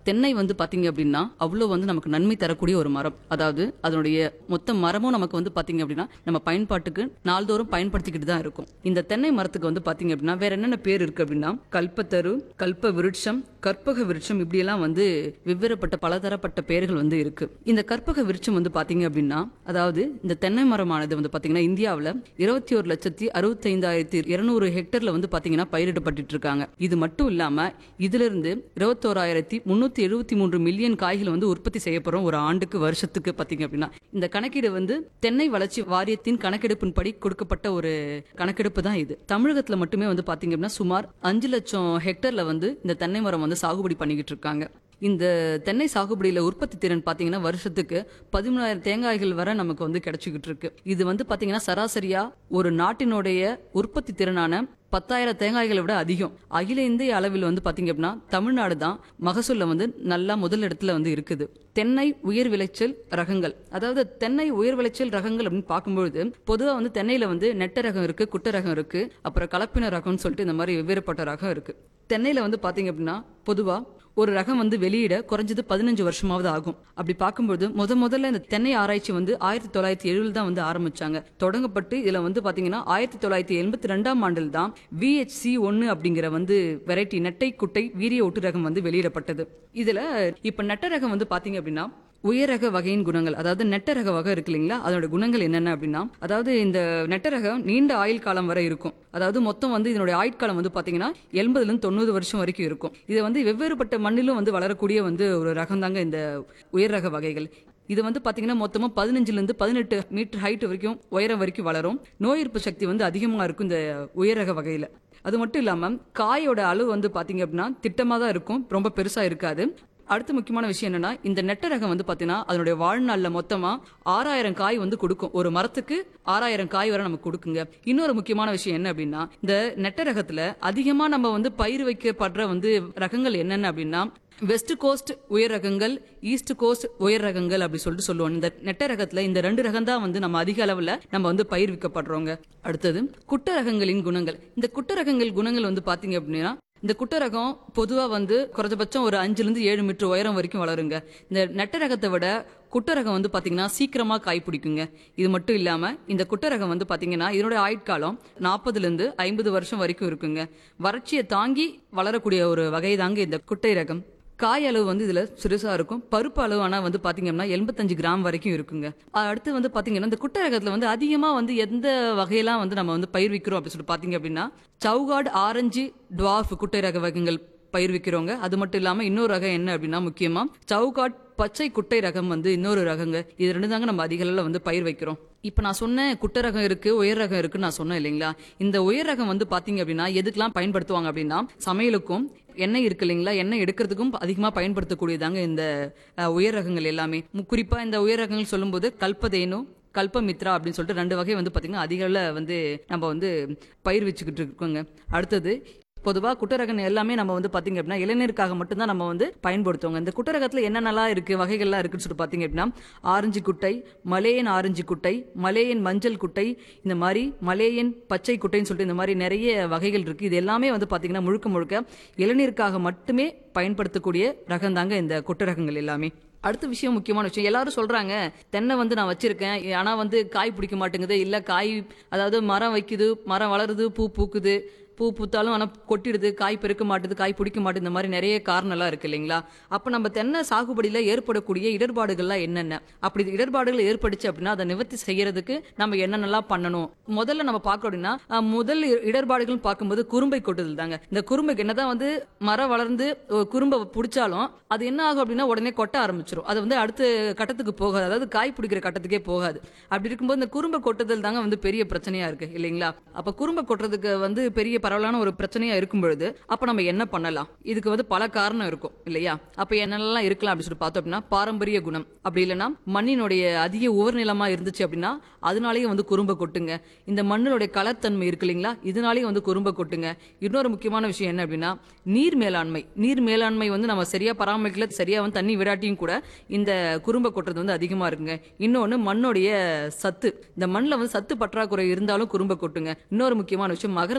தென்னை வந்து பாத்தீங்க அப்படின்னா அவ்வளோ வந்து நமக்கு நன்மை தரக்கூடிய ஒரு மரம் அதாவது அதனுடைய மொத்த மரமும் நமக்கு வந்து பாத்தீங்க அப்படின்னா நம்ம பயன்பாட்டுக்கு நாள்தோறும் பயன்படுத்திக்கிட்டு தான் இருக்கும் இந்த தென்னை மரத்துக்கு வந்து பாத்தீங்க அப்படின்னா வேற என்னென்ன பேர் இருக்கு அப்படின்னா கல்பத்தரு கல்ப விருட்சம் கற்பக விருட்சம் இப்படியெல்லாம் வந்து வெவ்வேறுபட்ட பலதரப்பட்ட பெயர்கள் வந்து இருக்கு இந்த கற்பக விருட்சம் வந்து பாத்தீங்க அப்படின்னா அதாவது இந்த தென்னை மரமானது வந்து பாத்தீங்கன்னா இந்தியாவில் இருபத்தி ஒரு லட்சத்தி அறுபத்தைந்தாயிரத்தி இருநூறு ஹெக்டர்ல வந்து பாத்தீங்கன்னா பயிரிடப்பட்டு இருக்காங்க இது மட்டும் இல்லாம இதுல இருந்து இருபத்தோராயிரத்தி முன்னூத்தி எழுபத்தி மூன்று மில்லியன் காய்கள் வந்து உற்பத்தி செய்யப்படுறோம் ஒரு ஆண்டுக்கு வருஷத்துக்கு பாத்தீங்க அப்படின்னா இந்த கணக்கீடு வந்து தென்னை வளர்ச்சி வாரியத்தின் கணக்கெடுப்பின்படி கொடுக்கப்பட்ட ஒரு கணக்கெடுப்பு தான் இது தமிழகத்துல மட்டுமே வந்து பாத்தீங்க அப்படின்னா சுமார் அஞ்சு லட்சம் ஹெக்டர்ல வந்து இந்த தென்னை மரம் வந்து சாகுபடி பண்ணிக்கிட்டு இருக்காங்க இந்த தென்னை சாகுபடியில உற்பத்தி திறன் பாத்தீங்கன்னா வருஷத்துக்கு பதிமூணாயிரம் தேங்காய்கள் வரை நமக்கு வந்து கிடைச்சிக்கிட்டு இருக்கு இது வந்து பாத்தீங்கன்னா சராசரியா ஒரு நாட்டினுடைய உற்பத்தி திறனான பத்தாயிரம் தேங்காய்களை விட அதிகம் அகில இந்திய அளவில் வந்து பாத்தீங்க அப்படின்னா தமிழ்நாடு தான் மகசூல்ல வந்து நல்லா முதல் இடத்துல வந்து இருக்குது தென்னை உயர் விளைச்சல் ரகங்கள் அதாவது தென்னை உயர் விளைச்சல் ரகங்கள் அப்படின்னு பார்க்கும்பொழுது பொதுவா வந்து தென்னையில வந்து நெட்ட ரகம் இருக்கு குட்டை ரகம் இருக்கு அப்புறம் கலப்பின ரகம்னு சொல்லிட்டு இந்த மாதிரி வெவ்வேறுபட்ட ரகம் இருக்கு தென்னையில வந்து பாத்தீங்க அப்படின்னா பொதுவா ஒரு ரகம் வந்து வெளியிட குறைஞ்சது பதினஞ்சு வருஷமாவது ஆகும் அப்படி பார்க்கும்போது முத முதல்ல இந்த தென்னை ஆராய்ச்சி வந்து ஆயிரத்தி தொள்ளாயிரத்தி எழுபதுல தான் வந்து ஆரம்பிச்சாங்க தொடங்கப்பட்டு இதுல வந்து பாத்தீங்கன்னா ஆயிரத்தி தொள்ளாயிரத்தி எண்பத்தி ரெண்டாம் ஆண்டில் தான் விஹெச்சி ஒன்னு அப்படிங்கிற வந்து வெரைட்டி நெட்டை குட்டை வீரிய ஒட்டு ரகம் வந்து வெளியிடப்பட்டது இதுல இப்ப நெட்ட ரகம் வந்து பாத்தீங்க அப்படின்னா உயரக வகையின் குணங்கள் அதாவது நெட்ட ரக வகை இருக்கு இல்லைங்களா அதோட குணங்கள் என்னென்ன அப்படின்னா அதாவது இந்த நெட்ட ரகம் நீண்ட ஆயுள் காலம் வரை இருக்கும் அதாவது மொத்தம் வந்து இதனுடைய ஆயுட்காலம் வந்து பாத்தீங்கன்னா எண்பதுல இருந்து தொண்ணூறு வருஷம் வரைக்கும் இருக்கும் இது வந்து வெவ்வேறுபட்ட மண்ணிலும் வந்து வளரக்கூடிய வந்து ஒரு ரகம் தாங்க இந்த உயர் ரக வகைகள் இது வந்து பாத்தீங்கன்னா மொத்தமா பதினஞ்சுல இருந்து பதினெட்டு மீட்டர் ஹைட் வரைக்கும் உயரம் வரைக்கும் வளரும் நோய் எதிர்ப்பு சக்தி வந்து அதிகமா இருக்கும் இந்த உயர் ரக வகையில அது மட்டும் இல்லாம காயோட அளவு வந்து பாத்தீங்க அப்படின்னா திட்டமா தான் இருக்கும் ரொம்ப பெருசா இருக்காது அடுத்த முக்கியமான விஷயம் என்னன்னா இந்த நெட்ட ரகம் வந்து பாத்தீங்கன்னா அதனுடைய வாழ்நாள்ல மொத்தமா ஆறாயிரம் காய் வந்து கொடுக்கும் ஒரு மரத்துக்கு ஆறாயிரம் காய் வரை நமக்கு கொடுக்குங்க இன்னொரு முக்கியமான விஷயம் என்ன அப்படின்னா இந்த நெட்ட ரகத்துல அதிகமா நம்ம வந்து பயிர் வைக்கப்படுற வந்து ரகங்கள் என்னென்ன அப்படின்னா வெஸ்ட் கோஸ்ட் உயர் ரகங்கள் ஈஸ்ட் கோஸ்ட் உயர் ரகங்கள் அப்படி சொல்லிட்டு சொல்லுவோம் இந்த நெட்ட ரகத்துல இந்த ரெண்டு ரகம் தான் வந்து நம்ம அதிக அளவுல நம்ம வந்து பயிர்விக்கப்படுறோங்க அடுத்தது குட்ட ரகங்களின் குணங்கள் இந்த குட்ட ரகங்கள் குணங்கள் வந்து பாத்தீங்க அப்படின்னா இந்த குட்ட ரகம் பொதுவா வந்து குறைஞ்சபட்சம் ஒரு அஞ்சுல இருந்து ஏழு மீட்டர் உயரம் வரைக்கும் வளருங்க இந்த நெட்ட ரகத்தை விட குட்ட ரகம் வந்து பாத்தீங்கன்னா சீக்கிரமா காய் பிடிக்குங்க இது மட்டும் இல்லாம இந்த குட்ட ரகம் வந்து பாத்தீங்கன்னா இதனோட ஆயுட்காலம் நாற்பதுல இருந்து ஐம்பது வருஷம் வரைக்கும் இருக்குங்க வறட்சியை தாங்கி வளரக்கூடிய ஒரு வகை தாங்க இந்த குட்டை ரகம் காய் அளவு வந்து இதுல சிறுசா இருக்கும் பருப்பு அளவு ஆனா வந்து பாத்தீங்கன்னா எண்பத்தஞ்சு கிராம் வரைக்கும் இருக்குங்க அடுத்து வந்து பாத்தீங்கன்னா இந்த குட்டை ரகத்துல வந்து அதிகமா வந்து எந்த வகையெல்லாம் வந்து நம்ம வந்து பயிர் விக்கிறோம் அப்படின்னு சொல்லிட்டு பாத்தீங்க அப்படின்னா சவுகாடு ஆரஞ்சு டுவார்ஃப் குட்டை ரக வகைகள் பயிர் விக்கிறோங்க அது மட்டும் இல்லாம இன்னொரு ரகம் என்ன அப்படின்னா முக்கியமா சவுகாட் பச்சை குட்டை ரகம் வந்து இன்னொரு ரகங்க இது ரெண்டு தாங்க நம்ம அதிக அளவுல வந்து பயிர் வைக்கிறோம் இப்ப நான் சொன்னேன் குட்டை ரகம் இருக்கு உயர் ரகம் இருக்குன்னு நான் சொன்னேன் இல்லைங்களா இந்த உயர் ரகம் வந்து பாத்தீங்க அப்படின்னா எதுக்கெல்லாம் பயன்படுத்துவாங்க அப்படின்னா சமையலுக்கும் எண்ணெய் இருக்கு இல்லைங்களா எண்ணெய் எடுக்கிறதுக்கும் அதிகமாக பயன்படுத்தக்கூடியதாங்க இந்த அஹ், உயர் ரகங்கள் எல்லாமே மு- குறிப்பா இந்த உயர் ரகங்கள் சொல்லும்போது கல்பதேனு கல்பமித்ரா அப்படின்னு சொல்லிட்டு ரெண்டு வகை வந்து பாத்தீங்கன்னா அதிக அளவுல வந்து நம்ம வந்து பயிர் வச்சுக்கிட்டு இருக்கோங்க அடுத்தது பொதுவா குட்டரகம் எல்லாமே நம்ம வந்து பாத்தீங்க அப்படின்னா இளைஞருக்காக மட்டும்தான் நம்ம வந்து பயன்படுத்துவோங்க இந்த குட்டரகத்துல என்னென்னலாம் இருக்கு வகைகள்லாம் இருக்குன்னு சொல்லிட்டு பாத்தீங்க அப்படின்னா ஆரஞ்சு குட்டை மலேயன் ஆரஞ்சு குட்டை மலேயன் மஞ்சள் குட்டை இந்த மாதிரி மலேயன் பச்சை குட்டைன்னு சொல்லிட்டு இந்த மாதிரி நிறைய வகைகள் இருக்கு இது எல்லாமே வந்து பாத்தீங்கன்னா முழுக்க முழுக்க இளநீருக்காக மட்டுமே பயன்படுத்தக்கூடிய ரகம் தாங்க இந்த குட்டரகங்கள் எல்லாமே அடுத்த விஷயம் முக்கியமான விஷயம் எல்லாரும் சொல்றாங்க தென்னை வந்து நான் வச்சிருக்கேன் ஆனா வந்து காய் பிடிக்க மாட்டேங்குது இல்ல காய் அதாவது மரம் வைக்குது மரம் வளருது பூ பூக்குது பூ பூத்தாலும் ஆனால் கொட்டிடுது காய் பெருக்க மாட்டுது காய் பிடிக்க மாட்டுது இந்த மாதிரி நிறைய காரணம்லாம் இருக்கு இல்லைங்களா அப்போ நம்ம தென்னை சாகுபடியில் ஏற்படக்கூடிய இடர்பாடுகள்லாம் என்னென்ன அப்படி இடர்பாடுகள் ஏற்பட்டுச்சு அப்படின்னா அதை நிவர்த்தி செய்யறதுக்கு நம்ம என்னென்னலாம் பண்ணணும் முதல்ல நம்ம பார்க்கணும் அப்படின்னா அஹ், முதல் இ- இடர்பாடுகள் பார்க்கும்போது குறும்பை கொட்டுதல் தாங்க இந்த குறும்பைக்கு என்னதான் வந்து மரம் வளர்ந்து ஒரு குறும்பை பிடிச்சாலும் அது என்ன ஆகும் அப்படின்னா உடனே கொட்ட ஆரம்பிச்சிடும் அது வந்து அடுத்த கட்டத்துக்கு போகாது அதாவது காய் பிடிக்கிற கட்டத்துக்கே போகாது அப்படி இருக்கும்போது இந்த குறும்பை கொட்டுதல் தாங்க வந்து பெரிய பிரச்சனையா இருக்கு இல்லைங்களா அப்ப குறும்பை கொட்டுறதுக்கு வந்து பெரிய பரவலான ஒரு பிரச்சனையா இருக்கும் பொழுது அப்ப நம்ம என்ன பண்ணலாம் இதுக்கு வந்து பல காரணம் இருக்கும் இல்லையா அப்ப என்னெல்லாம் இருக்கலாம் அப்படின்னு சொல்லி பார்த்தோம் அப்படின்னா பாரம்பரிய குணம் அப்படி இல்லைன்னா மண்ணினுடைய அதிக உவர்நிலமா இருந்துச்சு அப்படின்னா அதனாலேயும் வந்து குறும்பை கொட்டுங்க இந்த மண்ணினுடைய கலத்தன்மை இருக்கு இல்லைங்களா இதனாலேயும் வந்து குறும்பை கொட்டுங்க இன்னொரு முக்கியமான விஷயம் என்ன அப்படின்னா நீர் மேலாண்மை நீர் மேலாண்மை வந்து நம்ம சரியா பராமரிக்கல சரியா வந்து தண்ணி விடாட்டியும் கூட இந்த குறும்பை கொட்டுறது வந்து அதிகமா இருக்குங்க இன்னொன்னு மண்ணுடைய சத்து இந்த மண்ணில் வந்து சத்து பற்றாக்குறை இருந்தாலும் குறும்பை கொட்டுங்க இன்னொரு முக்கியமான விஷயம் மகர